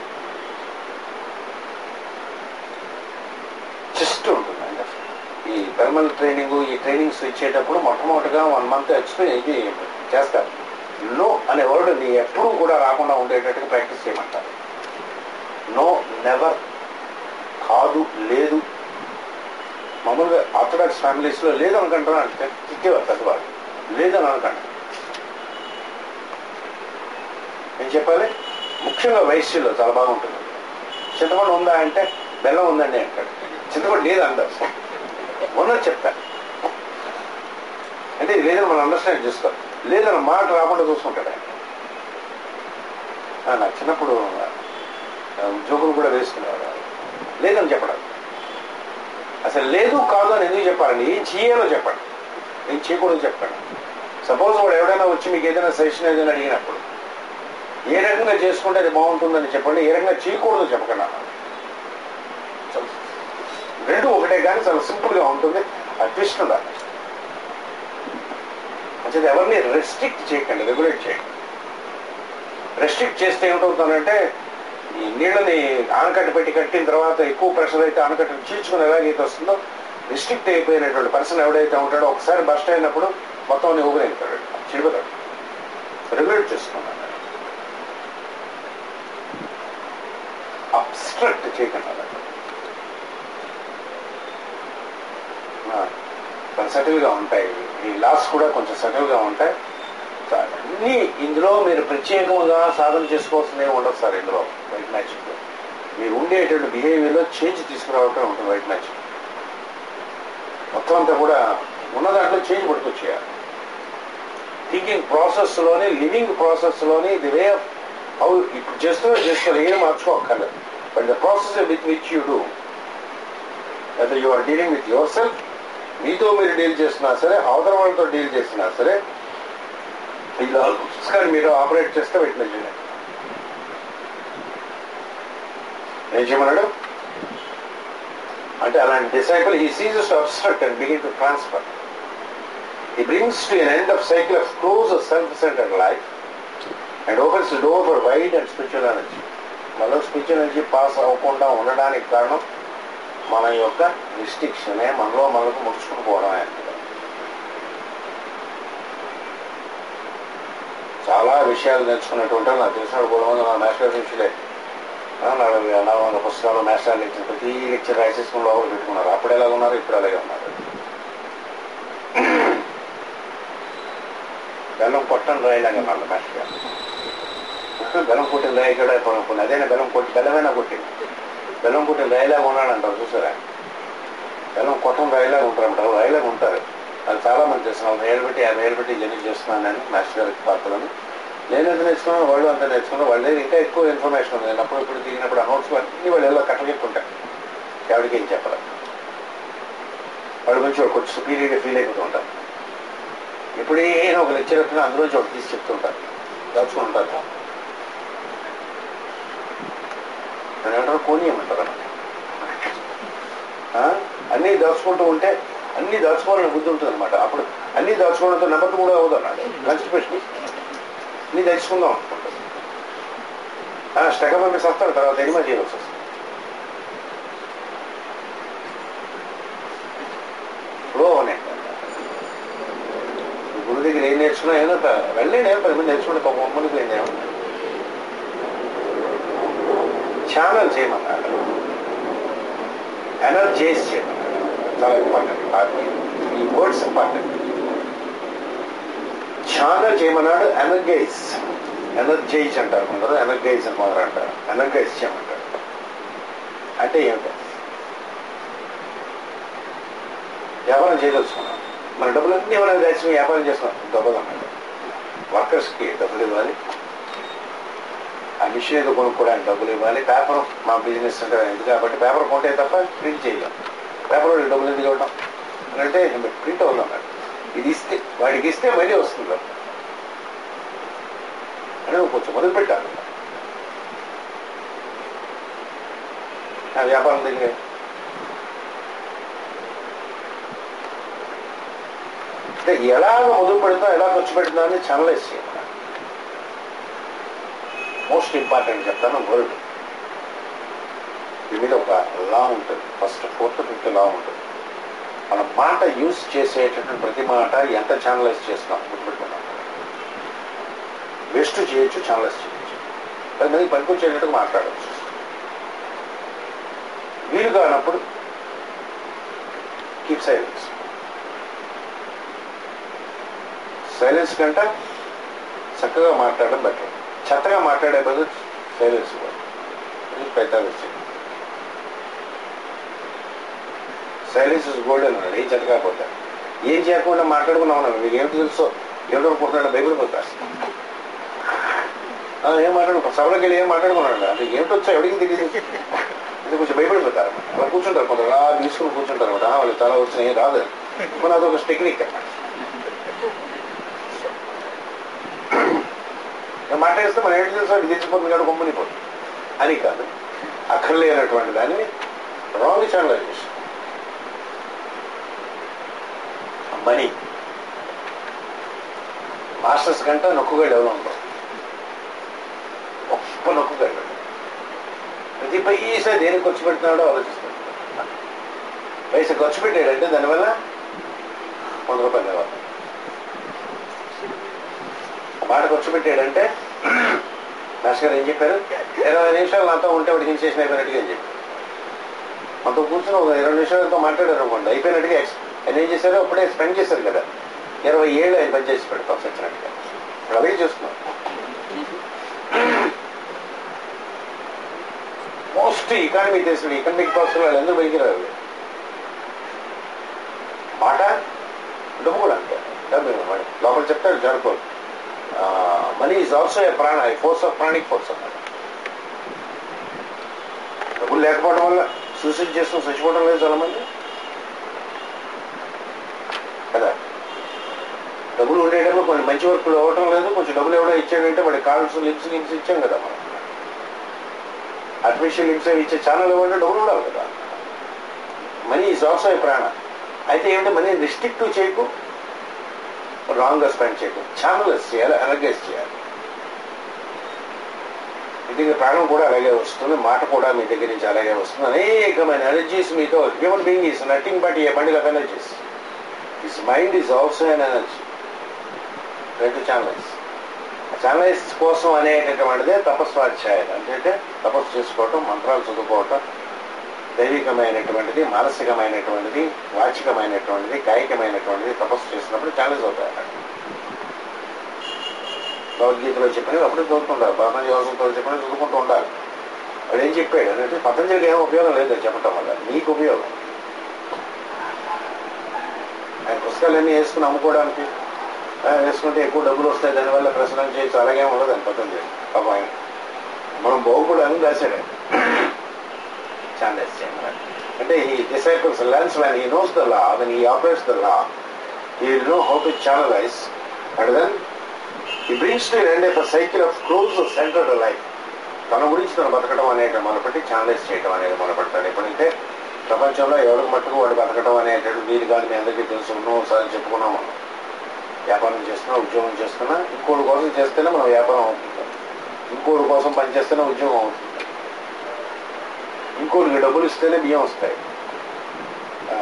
[SPEAKER 1] జస్ట్ ఉంటుంది అండి అసలు. ఈ థర్మల్ ట్రైనింగ్ ఈ ట్రైనింగ్స్ ఇచ్చేటప్పుడు మొట్టమొదటిగా వన్ మంత్ ఎక్స్పీరియన్స్ ఇది చేస్తారు నో అనే వర్డ్ నీ ఎప్పుడూ కూడా రాకుండా ఉండేటట్టుగా ప్రాక్టీస్ చేయమంటారు నో నెవర్ కాదు లేదు మామూలుగా ఆర్థడాక్స్ ఫ్యామిలీస్లో లేదనుకుంటారా అంటే తిట్టేవారు పెద్దవాళ్ళు లేదని అనకండి నేను చెప్పాలి ముఖ్యంగా వయస్సులో చాలా బాగుంటుంది చింతపండు ఉందా అంటే బెల్లం ఉందండి అంటాడు చింతపండు లేదు అందరు ఉన్నది చెప్తాను అంటే ఇది లేదని మనం అండర్స్టాండ్ చేసుకోవాలి లేదన్న మాట రాకుండా చూసుకుంటాడు ఆయన ఆ, నాకు చిన్నప్పుడు ఆ, ఉద్యోగులు కూడా వేసుకునేవారు లేదని చెప్పడం అసలు లేదు కాదు అని ఎందుకు చెప్పాలండి ఏం చేయాలో చెప్పండి ఏం చేయకూడదు చెప్పండి సపోజ్ వాడు ఎవడైనా వచ్చి మీకు ఏదైనా సజెషన్ ఏదైనా అడిగినప్పుడు ఏ రకంగా చేసుకుంటే అది బాగుంటుందని చెప్పండి ఏ రకంగా చేయకూడదు చెప్పకండి అన్నాడు. చాలా రెండు ఒకటే కానీ చాలా సింపుల్గా ఉంటుంది ఆ ట్విస్ట్ ఉండాలి మంచిది ఎవరిని రెస్ట్రిక్ట్ చేయకండి రెగ్యులేట్ చేయండి రెస్ట్రిక్ట్ చేస్తే ఏమిటవుతుందంటే ఈ నీళ్ళని ఆనకట్ట పెట్టి కట్టిన తర్వాత ఎక్కువ ప్రెషర్ అయితే ఆనకట్ట చీల్చుకుని ఎలాగైతే వస్తుందో రిస్ట్రిక్ట్ అయిపోయినటువంటి పర్సన్ ఎవడైతే ఉంటాడో ఒకసారి బస్ట్ అయినప్పుడు మొత్తం అన్ని ఊపిరైపోతాడు చెడిపోతాడు రెగ్యులేట్ చేసుకున్నాడు అబ్స్ట్రక్ట్ చేయకండి అలా సటిల్గా ఉంటాయి ఈ లాస్ కూడా కొంచెం సటిల్గా ఉంటాయి అన్నీ ఇందులో మీరు ప్రత్యేకంగా సాధన చేసుకోవాల్సిందే ఉండదు సార్ ఇందులో వైట్ మ్యాజిక్ మీరు ఉండేటువంటి బిహేవియర్లో చేంజ్ తీసుకురావటం ఉంటుంది వైట్ మ్యాజిక్ మొత్తం అంతా కూడా ఉన్న దాంట్లో చేంజ్ పట్టుకొచ్చేయాలి థింకింగ్ ప్రాసెస్లోని లివింగ్ ప్రాసెస్లోని ది వే ఆఫ్ హౌ ఇప్పుడు చేస్తున్నా చేస్తున్నా ఏం మార్చుకోక్కర్లేదు but the process with which you do అయితే you are dealing with yourself మీతో మీరు డీల్ చేస్తున్నా సరే అవతల వాళ్ళతో డీల్ చేసినా సరే ఇలా కానీ మీరు ఆపరేట్ చేస్తే వెంటనే చేయండి ఏం చేయమన్నాడు అంటే అలాంటి disciple he ceases to obstruct and begin to transfer he brings to an end of cycle of close self centred life and opens door for wide and spiritual energy మనం స్పిరిచువల్ ఎనర్జీ పాస్ అవ్వకుండా ఉండడానికి కారణం మన యొక్క రిస్ట్రిక్షనే మనలో మనకు ముడుచుకుని పోవడమే చాలా విషయాలు నేర్చుకున్నటువంటి నాకు తెలిసిన కూడా నా మాస్టర్ శిష్యులే ఆ, నాలుగు నాలుగు వందల పుస్తకాలు మాస్టర్ లెక్చర్ ప్రతి లెక్చర్ రాసేసుకుని లోపల పెట్టుకున్నారు అప్పుడు ఎలా ఉన్నారు ఇప్పుడు అలాగే ఉన్నారు బెల్లం కొట్టని రాయలాగా మళ్ళీ మాస్టర్ గారు బెల్లం కొట్టిన రాయి కూడా కొన్ని అదేనా బెల్లం కొట్టి బెల్లమైనా కొట్టింది బెల్లం కొట్టిన రాయిలాగా ఉన్నాడంటారు చూసారా బెల్లం కొట్టం రాయిలాగా ఉంటారంటారు రాయిలాగా ఉంటారు అది చాలా మంది చేస్తున్నాను ఏళ్ళు పెట్టి యాభై ఏళ్ళు పెట్టి జర్నీ చేస్తున్నాను నేను మాస్టర్ గారికి పాత్రలను నేను ఎంత నేర్చుకున్నాను వాళ్ళు అంత నేర్చుకున్నాను వాళ్ళ దగ్గర ఇంకా ఎక్కువ ఇన్ఫర్మేషన్ ఉంది నేను అప్పుడు ఇప్పుడు దిగినప్పుడు అనౌన్స్ అన్ని వాళ్ళు ఎలా కట్టగెట్టుకుంటారు ఎవరికి ఏం చెప్పరు వాళ్ళు కొంచెం కొంచెం సుపీరియర్గా ఫీల్ అయిపోతూ ఉంటారు ఇప్పుడే ఒక లెక్చర్ వచ్చినా అందులో ఒకటి తీసి చెప్తుంటారు దాచుకుంటారు దాని ఏమంటారు కోనియమంటారు అన్నీ దాచుకుంటూ ఉంటే అన్నీ దాచుకోవాలని బుద్ధి ఉంటుంది అనమాట అప్పుడు అన్నీ దాచుకోవడంతో నెంబర్ కూడా అవ్వదు అన్నాడు కాన్స్టిపేషన్ అన్నీ తెచ్చుకుందాం అనుకుంటాడు స్టెగ పంపిస్తే వస్తాడు తర్వాత ఎనిమా చేయవలసి వస్తుంది ఫ్లో అనే గురు దగ్గర ఏం నేర్చుకున్నా ఏదో వెళ్ళండి ఏం పది మంది నేర్చుకుంటే ఒక మందికి పోయింది ఏమన్నా ఛానల్ చేయమన్నాడు ఎనర్జైజ్ చేయమన్నాడు చాలా ఇంపార్టెంట్ ఈ వర్డ్స్ ఇంపార్టెంట్ ఛానల్ చేయమన్నాడు ఎనర్గైజ్ ఎనర్జైజ్ అంటారు కొందరు ఎనర్గైజ్ అని మొదలు అంటారు ఎనర్గైజ్ చేయమంటారు అంటే ఏమిటి వ్యాపారం చేయదలుచుకున్నాం మన డబ్బులన్నీ ఎవరైనా తెచ్చి వ్యాపారం చేస్తున్నాం డబ్బులు అన్నాడు వర్కర్స్కి డబ్బులు ఇవ్వాలి ఆ మిషన్ ఏదో కొనుక్కోవడానికి డబ్బులు ఇవ్వాలి పేపర్ మా బిజినెస్ అంటే ఎందుకు కాబట్టి పేపర్ కొంటే తప్ప ప్రింట్ చేయలేం పేపర్ వాళ్ళు డబ్బులు ఎందుకు ఇవ్వడం అని అంటే ప్రింట్ అవుతున్నాడు ఇది ఇస్తే వాడికి ఇస్తే మళ్ళీ వస్తుంది డబ్బు. అని నువ్వు కొంచెం మొదలు పెట్టాలి ఆ వ్యాపారం దగ్గర అంటే ఎలాగ మొదలు పెడతా ఎలా ఖర్చు పెడుతుందా అని ఛానలైజ్ చేయాలి మోస్ట్ ఇంపార్టెంట్ చెప్తాను వర్డ్ దీని మీద ఒక లా ఉంటుంది ఫస్ట్ ఫోర్త్ ఫిఫ్త్ లా ఉంటుంది మన మాట యూజ్ చేసేటటువంటి ప్రతి మాట ఎంత ఛానలైజ్ చేస్తున్నాం గుర్తుపెట్టుకున్నాం వేస్ట్ చేయొచ్చు ఛానలైజ్ చేయొచ్చు పది మందికి పనికొచ్చేటట్టుగా మాట్లాడవచ్చు వీలు కానప్పుడు కీప్ సైలెన్స్ సైలెన్స్ కంటే చక్కగా మాట్లాడడం బెటర్ చెత్తగా మాట్లాడే బదులు సైలెన్స్ పెద్ద సైలెన్స్ ఇస్ గోల్డెన్ అన్నాడు ఏం చెత్త కాకపోతే ఏం చేయకుండా మాట్లాడుకున్నాం అన్నాడు మీకు ఏమిటి తెలుసో ఏమిటో అనుకుంటున్నాడు బైబిల్ పోతారు "ఆ, ఏం మాట్లాడు సభలోకి వెళ్ళి ఏం మాట్లాడుకున్నాడు అంటే ఏమిటి వచ్చా ఎవరికి తెలియదు ఇది కొంచెం భయపడిపోతారు అలా కూర్చుంటారు కొంత అలా తీసుకుని కూర్చుంటారు అనమాట వాళ్ళు చాలా వచ్చినాయి ఏం రాదు మన అదొక టెక్నిక్ అన్నమాట మాట్లాడిస్తే మన ఏంటి తెలుసు అది తెచ్చిపోతుంది కాదు కొమ్మనిపోతుంది అని కాదు అక్కర్లేనటువంటి దాన్ని రాంగ్ ఛానలైజేషన్ మనీ మాస్టర్స్ కంటే నొక్కుగాడు ఎవరో ఉంటాం గొప్ప నొక్కుగాడు ప్రతి పైసా దేనికి ఖర్చు పెడుతున్నాడో ఆలోచిస్తాడు పైసా ఖర్చు పెట్టాడంటే దానివల్ల వంద రూపాయలు ఇవ్వాలి మాట ఖర్చు పెట్టాడంటే మాస్టర్ గారు ఏం చెప్పారు ఇరవై నిమిషాలు నాతో ఉంటే వాడికి ఇన్సేషన్ అయిపోయినట్టుగా అని చెప్పి మనతో కూర్చొని ఒక ఇరవై నిమిషాలతో మాట్లాడారు అనుకోండి అయిపోయినట్టుగా ఎక్స్ ఆయన ఏం చేశారు అప్పుడే స్పెండ్ చేశారు కదా ఇరవై ఏళ్ళు ఆయన పని చేసి పెడతాం సచ్చినట్టుగా ఇప్పుడు అవే చూస్తున్నాం మోస్ట్ ఇకానమీ తెలిసిన ఎకనామిక్ పాస్ వాళ్ళు అందరూ బయటికి రారు మాట డబ్బు కూడా అంతే డబ్బు ఇవ్వమని. లోపల చెప్తాడు జరుపు మనీ ఈజ్ ఆల్సో ఏ ప్రాణ ఫోర్స్ ఆఫ్ ప్రాణిక్ ఫోర్స్ అన్నమాట డబ్బులు లేకపోవడం వల్ల సూసైడ్ చేసుకుని చచ్చిపోవడం లేదు చాలా మంది కదా డబ్బులు ఉండేటప్పుడు కొన్ని మంచి వర్కులు అవ్వటం లేదు కొంచెం డబ్బులు ఎవడో ఇచ్చాడంటే వాడి కాల్స్ లిప్స్ లిప్స్ ఇచ్చాం కదా మనం ఆర్టిఫిషియల్ లిప్స్ అవి ఇచ్చే ఛానల్ ఇవ్వండి డబ్బులు ఉండాలి కదా మనీ ఈజ్ ఆల్సో ఏ ప్రాణ అయితే ఏమిటంటే మనీ రిస్ట్రిక్టివ్ చేయకు రాంగ్గా స్పెండ్ చేయకు ఛానల్స్ చేయాలి అనర్గైజ్ చేయాలి మీ దగ్గర ప్రాణం కూడా అలాగే వస్తుంది మాట కూడా మీ దగ్గర నుంచి అలాగే వస్తుంది అనేకమైన ఎనర్జీస్ మీతో human being is nothing but a bundle of energies his mind is also an energy రెండు ఛానల్స్ ఛానల్స్ కోసం అనేటటువంటిదే తపస్వాధ్యాయం అంటే తపస్సు చేసుకోవటం మంత్రాలు చదువుకోవటం దైవికమైనటువంటిది మానసికమైనటువంటిది వాచికమైనటువంటిది కాయికమైనటువంటిది తపస్సు చేసినప్పుడు ఛానల్స్ అవుతాయి అన్నమాట భగవద్గీతలో చెప్పినవి అప్పుడు చదువుతుంటారు పతంజలి యోగంతో చెప్పిన చదువుకుంటూ ఉండాలి వాడు ఏం చెప్పాడు అంటే పతంజలికి ఏం ఉపయోగం లేదు అది చెప్పటం వల్ల నీకు ఉపయోగం ఆయన పుస్తకాలన్నీ వేసుకుని అమ్ముకోవడానికి ఆ, వేసుకుంటే ఎక్కువ డబ్బులు వస్తాయి దానివల్ల ప్రసరం చేయొచ్చు అలాగే ఉండదు అని పతంజలి పాపం ఆయన మనం బాగుపడాలని రాశాడు ఆయన. ఛానల్స్ చేయమని అంటే he disciples learns when he knows the law when he operates the law he will know how to channelise and then he brings to end of cycle of close centred life తన గురించి తను బతకడం అనేది మొదలుపెట్టి channelise చేయడం అనేది మొదలుపెడతాడు ఎప్పుడంటే ప్రపంచంలో ఎవరికి మట్టుకు వాడు బతకడం అనేటువంటి వీలు కాదు మీ అందరికీ తెలుసు ఒకసారి చెప్పుకున్నాం మనం వ్యాపారం చేస్తున్నా ఉద్యోగం చేస్తున్నా ఇంకోటి కోసం చేస్తేనే మనం వ్యాపారం అవుతుంది ఇంకోటి కోసం పని చేస్తేనే ఉద్యోగం అవుతుంది ఇంకోటికి డబ్బులు ఇస్తేనే బియ్యం వస్తాయి ఆ.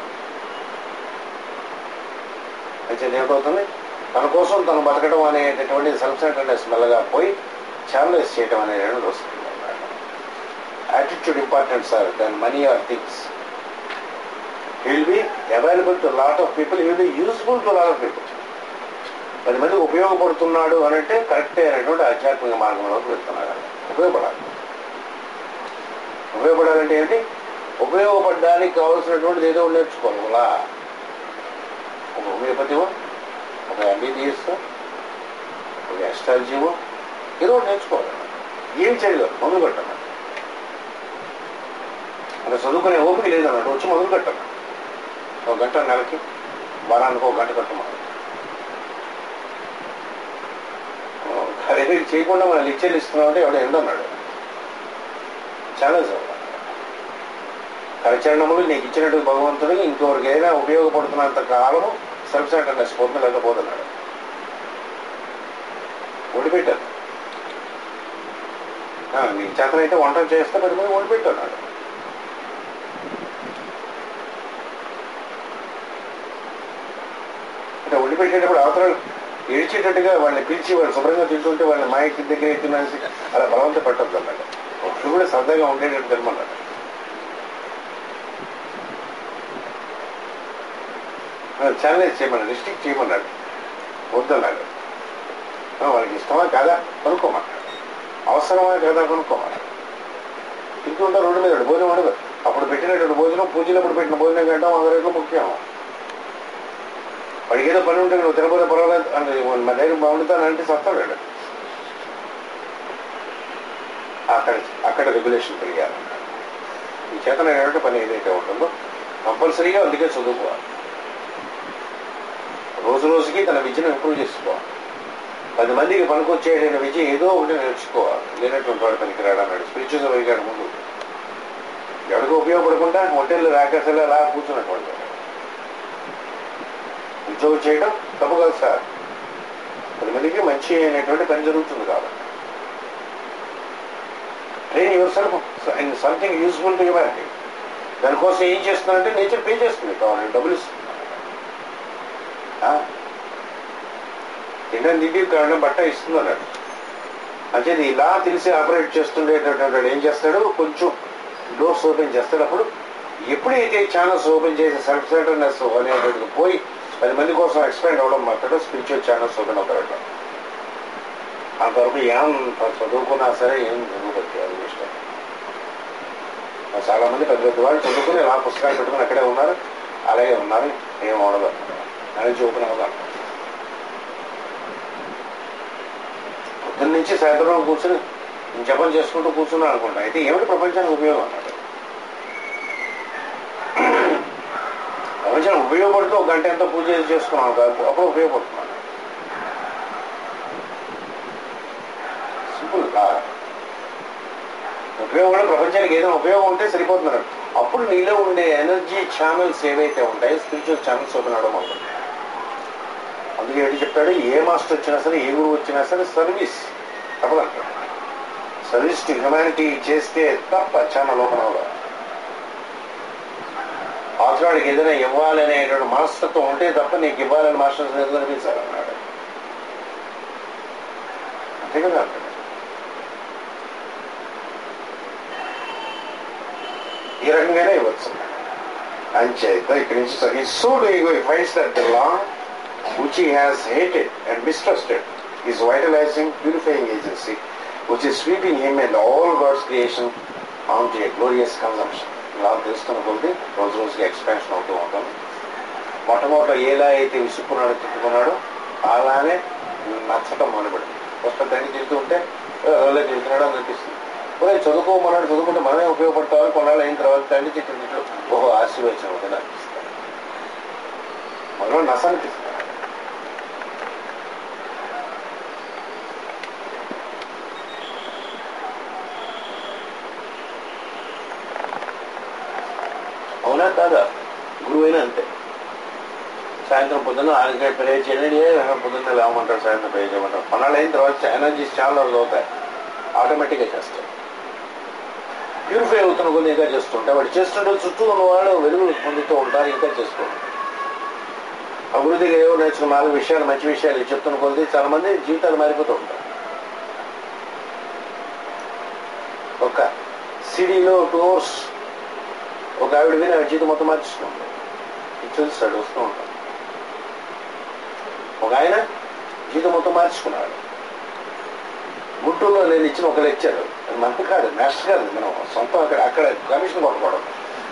[SPEAKER 1] అయితే ఏమిటవుతుంది తన కోసం తను బతకడం అనేటటువంటి సెల్ఫ్ సెంటర్నెస్ మెల్లగా పోయి ఛానలైజ్ చేయడం అనేది వస్తుంది attitude important sir then money or things will be available to lot of people will be useful to lot of people పది మంది ఉపయోగపడుతున్నాడు అని అంటే కరెక్టే అనేటువంటి ఆధ్యాత్మిక మార్గంలోకి వెళ్తున్నాడు ఉపయోగపడాలి ఉపయోగపడాలంటే ఏంటి ఉపయోగపడడానికి కావాల్సినటువంటిది ఏదో ఒకటి నేర్చుకోవాలి అలా ఒక హోమియోపతివో ఒక ఎంబీబీఎస్ ఒక ఎస్ట్రాలజీవో ఏదో ఒకటి నేర్చుకోవాలి ఏం చేయలేదు మొదలు పెట్టాను అంటే చదువుకునే ఓపిక లేదన్నట్టు వచ్చి మొదలు పెట్టాను ఒక గంట నెలకి వారానికి ఒక గంట కట్టమన్నాడు అదే చేయకుండా మనం లెక్చర్లు ఇస్తున్నామంటే ఎవడో ఎందన్నాడు చాలా చదువు కరచరణములు నీకు ఇచ్చినట్టు భగవంతుడు ఇంకొకరికి ఏదైనా ఉపయోగపడుతున్నంత కాలం సెల్ఫ్ సెంటర్నెస్ పోతుంది లేకపోతున్నాడు ఓడిపెట్టారు నీకు చేతనైతే వంటలు చేస్తే పది మంది ఓడిపెట్టున్నాడు అంటే వదిలిపెట్టేటప్పుడు అవతల ఏడ్చేటట్టుగా వాళ్ళని పిలిచి వాళ్ళు శుభ్రంగా తింటుంటే వాళ్ళని మా ఇంటి దగ్గర తినేసి అలా బలవంత పెట్టద్దు అన్నాడు ఒకళ్ళు కూడా సరదాగా ఉండేటట్టు తినమన్నాడు ఛాలెంజ్ చేయమన్నాడు రిస్ట్రిక్ట్ చేయమన్నాడు వద్దన్నాడు ఆ, వాళ్ళకి ఇష్టమా కాదా కొనుక్కోమన్నాడు అవసరమా కాదా కొనుక్కోమన్నాడు తింటుంటే రోడ్డు మీద భోజనం ఉండదు అప్పుడు పెట్టినటువంటి భోజనం పూజలప్పుడు పెట్టిన భోజనం కంటే వంద రేట్లు ముఖ్యం వాడికి ఏదో పని ఉంటే నువ్వు తినబోతే పర్వాలేదు అంటే మా దగ్గర బాగుంటానంటే సస్తాడు అక్కడ అక్కడ రెగ్యులేషన్ పెరిగారు ఈ చేతనైనటువంటి పని ఏదైతే ఉంటుందో కంపల్సరీగా అందుకే చదువుకోవాలి రోజు రోజుకి తన విద్యను ఇంప్రూవ్ చేసుకోవాలి పది మందికి పనికొచ్చేటైన విద్య ఏదో ఒకటి నేర్చుకోవాలి లేనటువంటి వాడు పనికి రాడన్నాడు స్పిరిచువల్ పెరిగాడు ముందు ఎవరికి ఉపయోగపడకుండా హోటల్ రాకసలు అలా కూర్చున్నటువంటి వాడు. ఉద్యోగం చేయడం తప్పు కాదు సార్ పది మందికి మంచి అయినటువంటి పని జరుగుతుంది కాబట్టి train yourself and something useful to humanity దానికోసం ఏం చేస్తున్నారంటే నేచర్ పే చేస్తుంది కావాలంటే డబ్బులు ఇస్తుంది ఆ? తినడం తిండి కావడం బట్ట ఇస్తుంది అన్నాడు అంటే ఇలా తెలిసి ఆపరేట్ చేస్తుండేటటువంటి వాడు ఏం చేస్తాడు కొంచెం డోర్స్ ఓపెన్ చేస్తాడు అప్పుడు ఎప్పుడైతే ఛానల్స్ ఓపెన్ చేసి సెల్ఫ్ సెంటర్నెస్ అనేటువంటిది పోయి పది మంది కోసం ఎక్స్పెండ్ అవ్వడం మాత్రం స్పిరిచువల్ ఛానల్స్ ఓపెన్ అవుతాడు అంతవరకు ఏం చదువుకున్నా సరే ఏం చదువుకోవచ్చు అది ఇష్టం చాలా మంది పెద్ద పెద్ద వాళ్ళు చదువుకుని ఇలా పుస్తకాలు పెట్టుకుని అక్కడే ఉన్నారు అలాగే ఉన్నారు ఏం ఉండదు అని ఓపెన్ అవుతాను పొద్దున్న నుంచి సాయంత్రం కూర్చుని జపం చేసుకుంటూ కూర్చున్నాను అనుకుంటా అయితే ఏమిటి ప్రపంచానికి ఉపయోగం అన్నాడు ప్రపంచానికి ఉపయోగపడుతూ ఒక గంట ఎంతో పూజ చేసుకున్నాను కాదు అప్పుడు ఉపయోగపడుతున్నాను సింపుల్ ఉపయోగం ప్రపంచానికి ఏదైనా ఉపయోగం ఉంటే సరిపోతున్నారు అప్పుడు నీలో ఉండే ఎనర్జీ ఛానల్స్ ఏవైతే ఉంటాయో స్పిరిచువల్ ఛానల్స్ ఓపెన్ అవడం అవుతుంది అందుకే ఏంటి చెప్తాడు ఏ మాస్టర్ వచ్చినా సరే ఏ గురువు వచ్చినా సరే సర్వీస్ తప్పదంటాడు సర్వీస్ టు హ్యుమానిటీ చేస్తే తప్ప ఛానల్ ఓపెన్ అవ్వదు అవసరానికి ఏదైనా ఇవ్వాలనేటువంటి మనస్తత్వం ఉంటే తప్ప నీకు ఇవ్వాలని మాస్టర్స్ ఎందుకు అనిపించాలన్నాడు అంతే కదా అంటాడు ఈ రకంగానే ఇవ్వచ్చు అంచేత ఇక్కడి నుంచి ఈ సోడ్ ego finds that the law which he has hated and mistrusted is vitalizing, purifying agency, which is sweeping him and all God's creation onto a glorious consumption. ఇలా తెలుస్తున్న కొద్ది రోజు రోజుకి ఎక్స్పాన్షన్ అవుతూ ఉంటాం మొట్టమొదట ఎలా అయితే విసుక్కున్నాడో తిట్టుకున్నాడో అలానే నచ్చటం మొదలుపెట్టింది ఫస్ట్ దాన్ని తిరుగుతూ ఉంటే అలా తిరుగుతున్నాడు అని అనిపిస్తుంది ఒరే చదువుకోమన్నాడు చదువుకుంటే మనమే ఉపయోగపడతామని కొన్నాళ్ళు అయిన తర్వాత తండ్రి తిట్టు తిట్లు ఓహో ఆశీర్వచనం అవుతుంది అనిపిస్తుంది మనలో నస అనిపిస్తుంది అవునా కాదా గురువు అయినా అంతే సాయంత్రం పొద్దున్న ఆయన ప్రే చేయండి పొద్దున్న లేవమంటాడు సాయంత్రం ప్రే చేయమంటాడు కొన్నాళ్ళు అయిన తర్వాత ఎనర్జీస్ చాలా రోజులు అవుతాయి ఆటోమేటిక్గా చేస్తాడు ప్యూరిఫై అవుతున్న కొన్ని ఇంకా చేస్తుంటే వాడు చేస్తుంటే చుట్టూ ఉన్న వాళ్ళు వెలుగులు పొందుతూ ఉంటారు ఇంకా చేస్తూ ఉంటారు అభివృద్ధిగా ఏవో నేర్చుకున్న నాలుగు విషయాలు మంచి విషయాలు చెప్తున్న కొద్ది చాలా మంది జీవితాలు మారిపోతూ ఉంటారు ఒక సిడీలో టూ అవర్స్ ఒక ఆవిడ మీద ఆవిడ జీవితం మొత్తం మార్చుకుంటాం ఇది చూస్తాడు వస్తూ ఉంటాం ఒక ఆయన జీవితం మొత్తం మార్చుకున్నాడు గుంటూరులో నేను ఇచ్చిన ఒక లెక్చర్ మనకు కాదు మాస్టర్ కాదు మనం సొంతం అక్కడ అక్కడ కమిషన్ కొట్టుకోవడం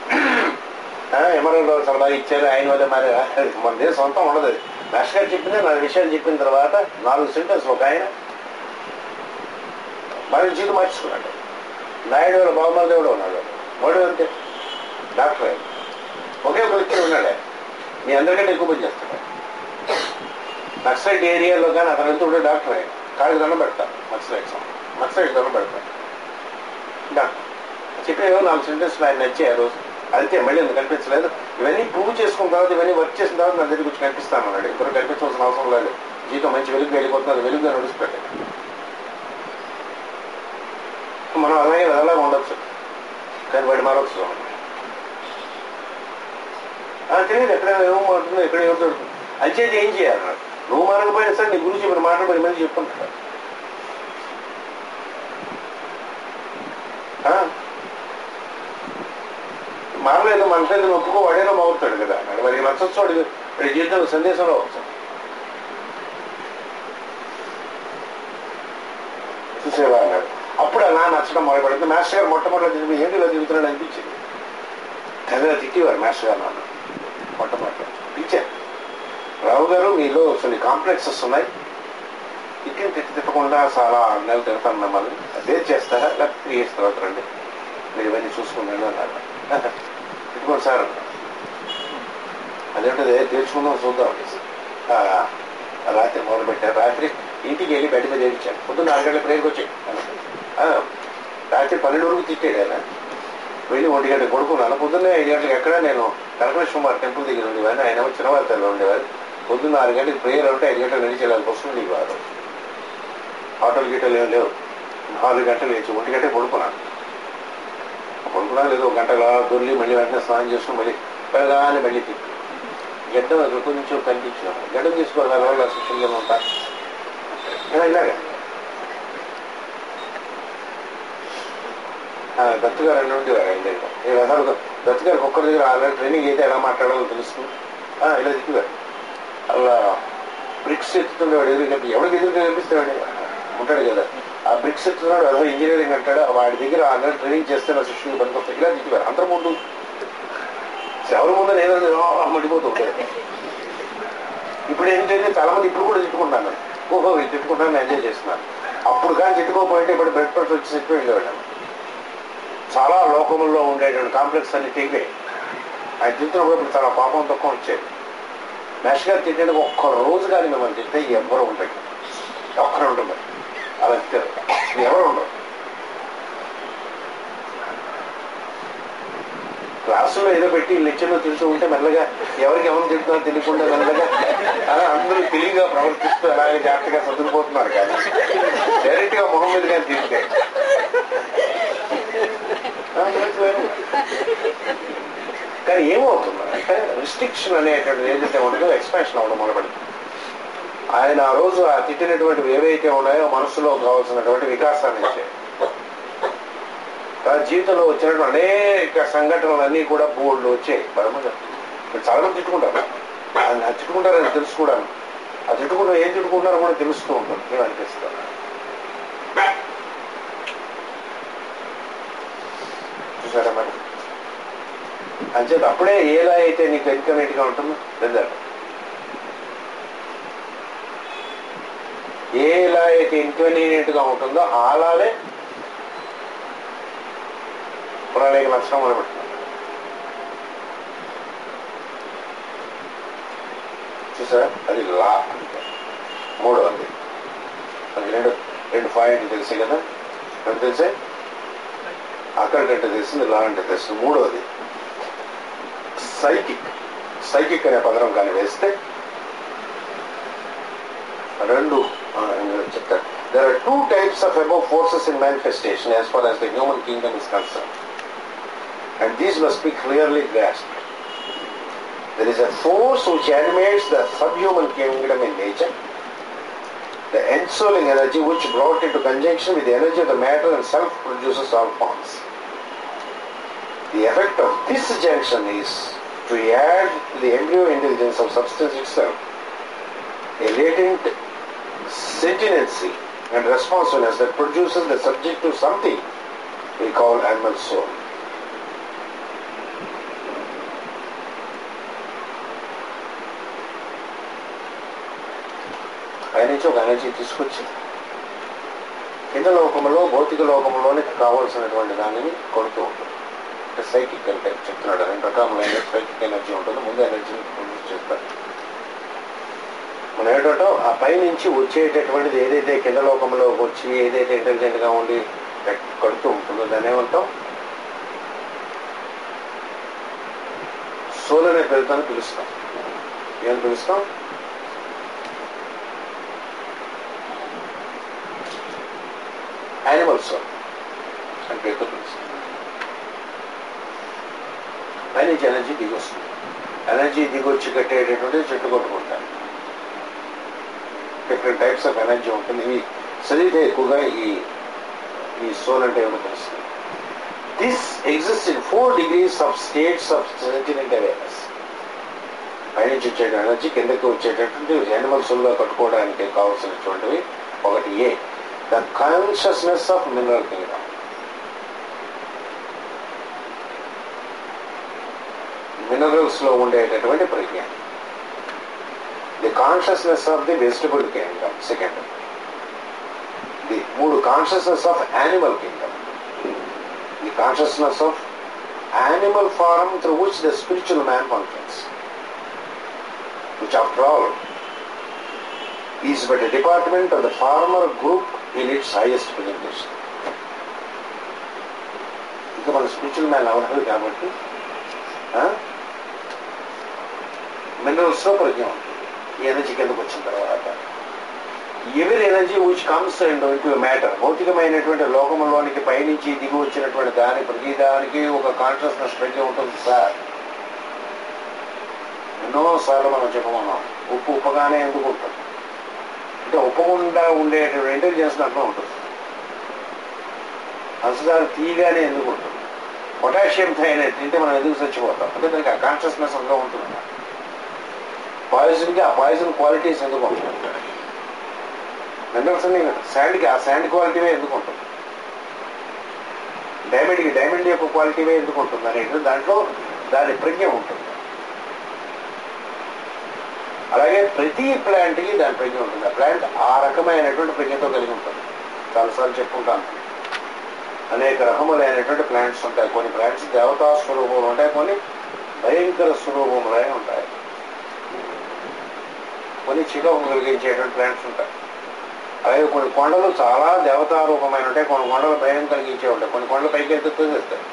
[SPEAKER 1] ఎమరల్ రావు చాలా బాగా ఇచ్చారు ఆయన వల్ల మరి మనదే సొంతం ఉండదు అది. మాస్టర్ గారు చెప్పింది నాలుగు విషయాలు చెప్పిన తర్వాత నాలుగు సెంటెన్స్ ఒక ఆయన మరి జీవితం మార్చుకున్నాడు నాయుడు వాళ్ళ బాబుమాల కూడా ఉన్నాడు వాడు అంతే డాక్టర్ ఆయన ఒకే ఒక వ్యక్తి ఉన్నాడే మీ అందరికంటే ఎక్కువ పని చేస్తాడు నక్సలైట్ ఏరియాలో కానీ అతను వెళ్తుంటే డాక్టర్ ఆయన కాళ్ళు దండం పెడతాను నక్సలైట్స్ నక్సలైట్ దండం పెడతాను డాక్టర్ చెప్పేవో నాలుగు సెంటెన్స్ ఆయన నచ్చాయి ఆ రోజు అంతే మళ్ళీ ఎందుకు కనిపించలేదు ఇవన్నీ ప్రూవ్ చేసుకున్న తర్వాత ఇవన్నీ వర్క్ చేసిన తర్వాత నా దగ్గరికి వచ్చి కనిపిస్తాను అన్నాడు ఇప్పుడు కనిపించవలసిన అవసరం లేదు జీవితం మంచి వెలుగు వెళ్ళిపోతున్నారు వెలుగుగా నడుస్తుంది మనం అలాగే అలా ఉండొచ్చు కానీ వాడి మరొకసు తెలియదు ఎక్కడ ఏమో మారుతుందో ఎక్కడ ఏమో దొరుకుతుంది అంచేది ఏం చేయాలన్నాడు నువ్వు మారకపోయినా సరే నీ గురించి చెప్పిన మాటలు పది మంది చెప్పుకుంటాడు మారలేదు మన దగ్గర ఒప్పుకో వాడేనో మారుతాడు కదా అన్నాడు వాడికి నచ్చచ్చు వాడి వాడి జీవితంలో సందేశంలో వచ్చు చూసేవా అన్నాడు అప్పుడు అలా నచ్చడం మొదలుపెడుతుంది మాస్టర్ గారు మొట్టమొదటి తిరిగి ఏంటి ఇలా తిరుగుతున్నాడు అనిపించింది కథగా తిట్టేవారు మాస్టర్ గారు నన్ను మొట్టమొదటి టీచర్ రావు గారు మీలో కొన్ని కాంప్లెక్సెస్ ఉన్నాయి తిట్టిన తిట్టి తిట్టకుండా చాలా నెలలు తిడతాను మిమ్మల్ని అదే చేస్తారా లేకపోతే త్రీ ఇయర్స్ తర్వాత రండి మీరు ఇవన్నీ చూసుకున్నాను అన్నారు ఇదిగోండి సార్ అన్నారు. అదేంటది తీర్చుకుందాం చూద్దాం అనేసి. ఆ, ఆ రాత్రి మొదలు పెట్టారు రాత్రి ఇంటికి వెళ్ళి బయట మీద ఏడిచాను పొద్దున్న నాలుగు గంటల ప్రేయర్కి వచ్చాయి ఆ, రాత్రి పన్నెండు వరకు తిట్టాడు ఆయన వెళ్ళి ఒంటి గంటకు పడుకున్నాను పొద్దున్నే ఐదు గంటలకు ఎక్కడ నేను కనకలక్ష్మవారి టెంపుల్ దగ్గర ఉండేవాడిని ఆయన చిన్నవారితల్లో ఉండేవారు పొద్దున్న ఆరు గంటలకు ప్రేయర్ ఉంటే ఐదు గంటలకు నడిచి వెళ్ళాలి వస్తుంది వారు ఆటోలు గీటలు ఏం లేవు నాలుగు గంటలు లేచి ఒంటి గంటకి పడుకున్నాను పడుకున్నా లేదు ఒక గంటలా దొర్లి మళ్ళీ వెంటనే స్నానం చేసుకుని మళ్ళీ వెళ్ళగానే మళ్ళీ తిప్పి గడ్డం అక్కడ కొంచెం కనిపించినాము గడ్డం తీసుకోవాలి వల్ల శిక్షణగా ఉంటా ఇలా ఇలాగా ఆ, దత్తు గారు అని ఉండేవారు ఆయన దగ్గర ఈ రథాలు దత్తు గారికి ఒక్కరి దగ్గర ఆల్రెడీ ట్రైనింగ్ అయితే ఎలా మాట్లాడాలో తెలుసు ఆ, ఇలా తిప్పారు అలా బ్రిక్స్ ఎత్తుతుండేవాడు ఎదురు కనిపి ఎవరికి ఎదురు కనిపిస్తాడు ఉంటాడు కదా ఆ బ్రిక్స్ ఎత్తున్నాడు అదో ఇంజనీరింగ్ అంటాడు వాడి దగ్గర ఆల్రెడీ ట్రైనింగ్ చేస్తున్న శిష్యులు పనికొస్తాయి ఇలా తిప్పారు అందరి ముందు ఎవరి ముందు ఏదో మడిపోతూ ఉంటాడు ఇప్పుడు ఏంటంటే చాలా మంది ఇప్పుడు కూడా తిట్టుకుంటాను ఓహో ఇది తిట్టుకుంటాను ఎంజాయ్ చేస్తున్నాను అప్పుడు కానీ తిట్టుకోకపోయింటే ఇప్పుడు బ్లడ్ ప్రెషర్ వచ్చి తిట్టు వెళ్ళేవాడు చాలా లోకముల్లో ఉండేటువంటి కాంప్లెక్స్ అన్ని తెగిపోయి ఆయన తింటున్నప్పుడు ఇప్పుడు చాలా పాపం తక్కువ వచ్చేది మెష్ గారు తిట్టడానికి ఒక్క రోజు కానీ మిమ్మల్ని తింటే ఎవరు ఉంటాయి ఒక్కరు ఉంటుంది అలా తిట్టారు ఎవరు ఉండరు క్లాసులో ఏదో పెట్టి లెక్చర్లో తింటూ ఉంటే మెల్లగా ఎవరికి ఎవరు తింటున్నారో తెలియకుండా మెల్లగా అలా అందరూ తెలివిగా ప్రవర్తిస్తూ అలాగే జాగ్రత్తగా చదువుకుపోతున్నారు కానీ డైరెక్ట్ గా మొహం మీద కానీ తింటే ఆ, లేదు. కానీ ఏమవుతుంది అంటే రిస్ట్రిక్షన్ అనేటువంటిది ఏదైతే ఉంటుందో ఎక్స్పాన్షన్ అవ్వడం మొదలుపెడుతుంది ఆయన ఆ రోజు ఆ తిట్టినటువంటివి ఏవైతే ఉన్నాయో మనసులో కావాల్సినటువంటి వికాసాన్ని ఇచ్చాయి తన జీవితంలో వచ్చినటువంటి అనేక సంఘటనలు అన్నీ కూడా బోర్డులు వచ్చాయి పరమగా మీరు చాలా మంది తిట్టుకుంటారు ఆయన ఆ తిట్టుకుంటారని తెలుసు కూడా ఆ తిట్టుకుంటారు ఏం తిట్టుకుంటారో కూడా తెలుస్తూ ఉంటుంది నేను అనిపిస్తాను చూసారా మరి అంచేత అప్పుడే ఏలా అయితే నీకు ఇన్కన్వీనియంట్ గా ఉంటుందో లేదా ఏలా అయితే ఇన్కన్వీనియంట్ గా ఉంటుందో అలానే ప్రణాళిక లక్షణం మొదలుపెడుతుంది చూసారా అది లా అంటే మూడవది అది రెండు రెండు పాయింట్లు తెలిసే కదా రెండు తెలిసే అక్కడికంటే తెలిసింది లా అంటే తెలుస్తుంది మూడవది సైకిక్ సైకిక్ అనే పదం కానీ వేస్తే రెండు ఆ, ఇందులో చెప్తారు there are two types of above forces in manifestation as far as the human kingdom is concern and these must be clearly grasped There is a force which animates the subhuman kingdom in nature, the ensouling energy which brought into conjunction with the energy of the matter and self produces all forms. The effect of this junction is to add to the embryo intelligence of substance itself a latent sentiency and responsiveness that produces the subject to something we call animal soul. ఆయన నుంచి ఒక energy తీసుకొచ్చి కింద లోకంలో భౌతిక లోకంలోనే కావాల్సినటువంటి దానిని కొడుతూ ఉంటుంది అంటే సైకిక్ అంటే చెప్తున్నాడు రెండు రకములైన సైకిక్ ఎనర్జీ ఉంటుంది ముందు ఎనర్జీని ప్రొడ్యూస్ చేస్తారు మనం ఏంటంటే ఆ పైనుంచి వచ్చేటటువంటిది ఏదైతే కింద లోకంలో వచ్చి ఏదైతే ఇంటెలిజెంట్ గా ఉండి కడుతూ ఉంటుందో దాన్ని ఏమంటాం సోల్ అనే పేరుతో పిలుస్తాం ఏమని పిలుస్తాం యానిమల్ సోల్ అని పేరుతో పిలుస్తాం పైనుంచి ఎనర్జీ దిగి వస్తుంది ఎనర్జీ దిగొచ్చి కట్టేటటువంటి చెట్టు కొట్టుకుంటారు డిఫరెంట్ టైప్స్ ఆఫ్ ఎనర్జీ ఉంటుంది ఇవి చదివితే ఎక్కువగా ఈ ఈ సోల్ అంటే ఏమో తెలుస్తుంది this exist in four degrees of states of sentient awareness పైనుంచి వచ్చే ఎనర్జీ కిందకి వచ్చేటటువంటి యానిమల్ సోల్గా కట్టుకోవడానికి కావాల్సినటువంటివి ఒకటి a the consciousness of mineral kingdom minerals లో ఉండేటటువంటి ప్రజ్ఞ the consciousness of the vegetable kingdom second the మూడు consciousness of animal kingdom consciousness of animal form through which the spiritual man functions, which after all is but a department of the former group in its highest presentation. ఇంకా మన spiritual man అవసరం కాబట్టి మినరల్స్లో ప్రజ్ఞ ఉంటుంది ఈ energy కిందకు వచ్చిన తర్వాత ఎవరి energy which comes and into matter భౌతికమైనటువంటి లోకంలోనికి పైనుంచి దిగి వచ్చినటువంటి దాని ప్రతిదానికి ఒక కాన్షియస్నెస్ ప్రజ్ఞ ఉంటుంది సార్ ఎన్నోసార్లు మనం చెప్పుకున్నాం ఉప్పు ఉప్పగానే ఎందుకు ఉంటుంది అంటే ఉప్పకుండా ఉండేటువంటి ఇంటెలిజెన్స్ దాంట్లో ఉంటుంది పంచదార తీయగానే ఎందుకు ఉంటుంది పొటాషియం థైనైట్ తింటే మనం ఎందుకు చచ్చిపోతాం అంటే దానికి ఆ కాన్షియస్నెస్ అందులో ఉంటుంది పాయిజన్కి ఆ పాయిజన్ క్వాలిటీస్ ఎందుకు ఉంటుంది మినరల్స్ అన్ని శాండ్కి ఆ శాండ్ క్వాలిటీవే ఎందుకు ఉంటుంది డైమండ్కి డైమండ్ యొక్క క్వాలిటీవే ఎందుకు ఉంటుంది అనేది దాంట్లో దాని ప్రజ్ఞ ఉంటుంది అలాగే ప్రతి ప్లాంట్కి దాని ప్రజ్ఞ ఉంటుంది ఆ ప్లాంట్ ఆ రకమైనటువంటి ప్రజ్ఞతో కలిగి ఉంటుంది చాలాసార్లు చెప్పుకుంటాను అనేక రకములైనటువంటి ప్లాంట్స్ ఉంటాయి కొన్ని ప్లాంట్స్ దేవతా స్వరూపములు ఉంటాయి కొన్ని భయంకర స్వరూపములై ఉంటాయి కొన్ని చికం కలిగించేటువంటి ప్లాంట్స్ ఉంటాయి అలాగే కొన్ని కొండలు చాలా దేవతారూపమైన ఉంటాయి కొన్ని కొండలు భయం కలిగించే ఉంటాయి కొన్ని కొండలు పైకి ఎత్తుతూ తెస్తాయి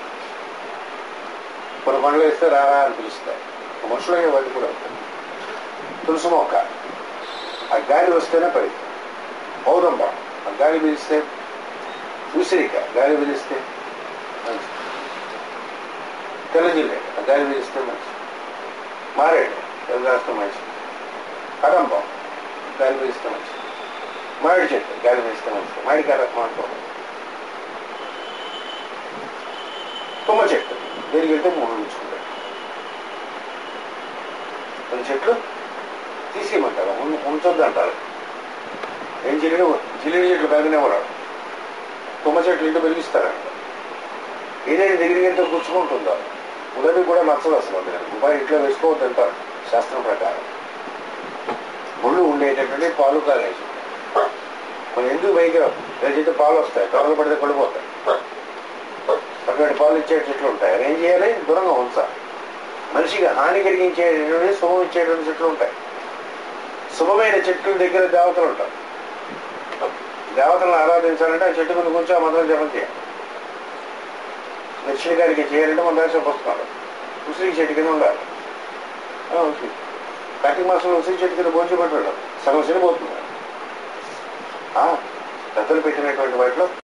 [SPEAKER 1] కొన్ని కొండలు వేస్తే రారా అని పిలుస్తాయి మనుషులకే వాటి కూడా ఉంటాయి తులసి మొక్క ఆ గాలి వస్తేనే పడి పౌరంబ ఆ గాలి పిలిస్తే ఉసిరిక గాలి పిలిస్తే మంచి తెల్లజిల్లే ఆ గాలి పిలిస్తే మంచి మారేడు తెల్లదాస్తే మంచి కదంబం గాలి పిలిస్తే మంచి మామిడి చెట్టు గాలి వేస్తే మంచిది మామిడికాయ రకం అనుకోండి తుమ్మ చెట్టు దీనికి వెళ్తే మూడు ఉంచుకుంటాడు కొన్ని చెట్లు తీసేయమంటారు ఉన్- ఉంచొద్దు అంటారు ఏం జిల్లి జిల్లిడి చెట్లు పెరగనివ్వరాడు తుమ్మ చెట్లు ఇంటి పెరిగిస్తారంట ఏదైనా దగ్గరికి ఎంత గుచ్చుకుంటుందో ఉదవి కూడా నచ్చదు అసలు దుబాయ్ ఇంట్లో వేసుకోవద్దు అంటారు శాస్త్రం ప్రకారం ముళ్ళు ఉండేటటువంటి పాలు కాలేజీ మనం ఎందుకు భయంకరం లేకపోతే పాలు వస్తాయి కవర్లు పడితే పడిపోతాయి అటువంటి పాలు ఇచ్చే చెట్లు ఉంటాయి అవి ఏం చేయాలి దూరంగా ఉంచాలి మనిషికి హాని కలిగించేటువంటి శుభం ఇచ్చేటువంటి చెట్లు ఉంటాయి శుభమైన చెట్ల దగ్గర దేవతలు ఉంటారు దేవతలను ఆరాధించాలంటే ఆ చెట్టు మీద కూర్చో ఆ మంత్రం జపం చేయాలి దక్షిణ గారికి చేయాలంటే మన దేశం పుస్తకాలు ఉసిరి చెట్టు కింద ఉండాలి ఆ, ఓకే కార్తీక మాసంలో ఉసిరి చెట్టు కింద భోజనం పెట్టాడు సగం సినిపోతుంది పెద్దలు పెట్టినటువంటి వాటిలో